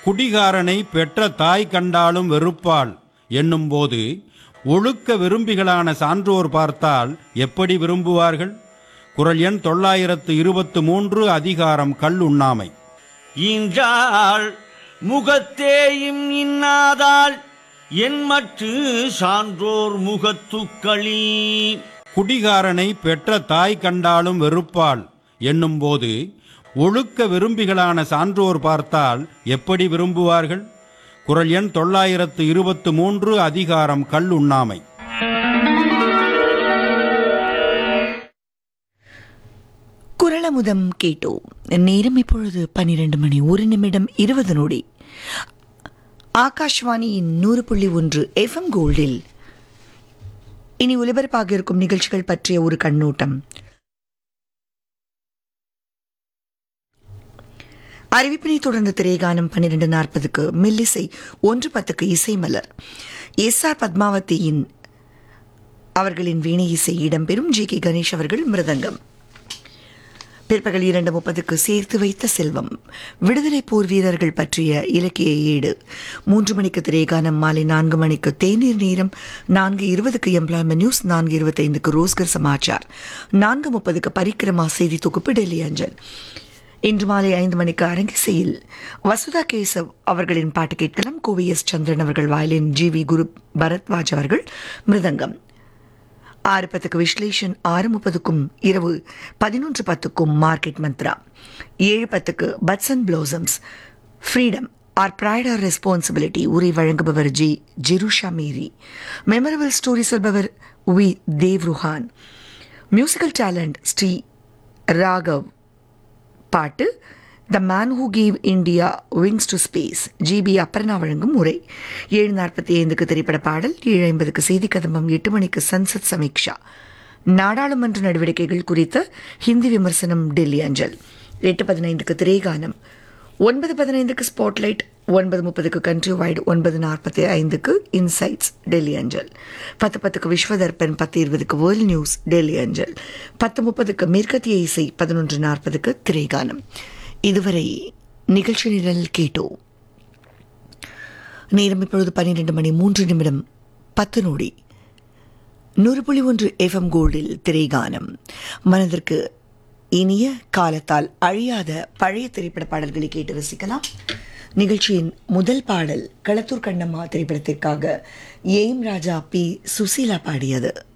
குடிகாரனை பெற்ற தாய் கண்டாலும் வெறுப்பாள் என்னும்போது ஒழுக்க விரும்பிகளான சான்றோர் பார்த்தால் எப்படி விரும்புவார்கள் குரல் எண் தொள்ளாயிரத்து இருபத்து மூன்று அதிகாரம் கல் உண்ணாமை ஈன்றாள் முகத்தேயும் இன்னாதாள் என் மற்று சான்றோர் முகத்துக்களி குடிகாரனை பெற்ற தாய் கண்டாலும் வெறுப்பாள் என்னும்போது ஒழுக்க விரும்பிகளான சான்றோர் பார்த்தால் எப்படி விரும்புவார்கள் குரல் எண் தொள்ளாயிரத்து இருபத்து மூன்று அதிகாரம் கல் உண்ணாமை குரலமுதம் கேட்டோம் நேரம் இப்பொழுது பன்னிரண்டு மணி ஒரு நிமிடம் இருபது நொடி ஆகாஷ்வாணியின் நூறு புள்ளி ஒன்று எஃப்எம் கோல்டில் இனி ஒலிபரப்பாக இருக்கும் நிகழ்ச்சிகள் பற்றிய ஒரு கண்ணோட்டம் அறிவிப்பினை தொடர்ந்து திரைகானம் பன்னிரண்டு நாற்பதுக்கு மெல்லிசை ஒன்று பத்துக்கு இசை மலர் எஸ் ஆர் பத்மாவதியின் அவர்களின் வீணை இசை இடம்பெறும் ஜி கே கணேஷ் அவர்கள் மிருதங்கம் பிற்பகல் இரண்டு முப்பதுக்கு சேர்த்து வைத்த செல்வம் விடுதலை போர் வீரர்கள் பற்றிய இலக்கிய ஏடு மூன்று மணிக்கு திரைகானம் மாலை நான்கு மணிக்கு தேநீர் நேரம் நான்கு இருபதுக்கு எம்ப்ளாய்மெண்ட் நியூஸ் நான்கு இருபத்தைந்துக்கு ரோஸ்கர் சமாச்சார் நான்கு முப்பதுக்கு பரிக்கிரமா செய்தி தொகுப்பு டெல்லி அஞ்சல் இன்று மாலை ஐந்து மணிக்கு அரங்கிசையில் வசுதா கேசவ் அவர்களின் பாட்டு கேட்கலாம் கோவி எஸ் சந்திரன் அவர்கள் violin G V Guru Bharadwaj அவர்கள் மிருதங்கம் ஆறு பத்துக்கு விஸ்லேஷன் ஆறு முப்பதுக்கும் இரவு பதினொன்று பத்துக்கும் மார்க்கெட் மந்த்ரா ஏழு பத்துக்கு buds and blossoms freedom or pride or responsibility உரை வழங்குபவர் G Jerusha Mary memorable story சொல்பவர் V Dev Ruhan musical talent Sri Raghav பாட்டு the man who gave India wings to space GB Aparna வழங்கும் உரை ஏழு நாற்பத்தி ஐந்துக்கு திரைப்பட பாடல் ஏழு ஐம்பதுக்கு செய்தி கதம்பம் எட்டு மணிக்கு சன்சத் சமீக்ஷா நாடாளுமன்ற நடவடிக்கைகள் குறித்த ஹிந்தி விமர்சனம் டெல்லி அஞ்சல் எட்டு பதினைந்துக்கு திரைகானம் ஒன்பது பதினைந்துக்கு ஸ்பாட்லைட் ஒன்பது முப்பதுக்கு கண்ட்ரி வைடு ஒன்பது நாற்பத்தி ஐந்துக்கு இன்சைட்ஸ் டெல்லி அஞ்சல் பத்து பத்துக்கு விஸ்வதர்பன் பத்து இருபதுக்கு வேர்ல்ட் நியூஸ் டெல்லி அஞ்சல் பத்து முப்பதுக்கு மேற்கத்திய இசை பதினொன்று நாற்பதுக்கு திரைகானம் இதுவரை நிகழ்ச்சி நிரல் கேட்டோம் நேரம் இப்பொழுது பன்னிரண்டு மணி மூன்று நிமிடம் பத்து நொடி நூறு புள்ளி ஒன்று எஃப்எம் கோல்டில் திரைகானம் மனதிற்கு இனிய காலத்தால் அழியாத பழைய திரைப்பட பாடல்களை கேட்டு ரசிக்கலாம் நிகழ்ச்சியின் முதல் பாடல் களத்தூர் கண்ணம்மா திரைப்படத்திற்காக ஏம் ராஜா பி சுசீலா பாடியது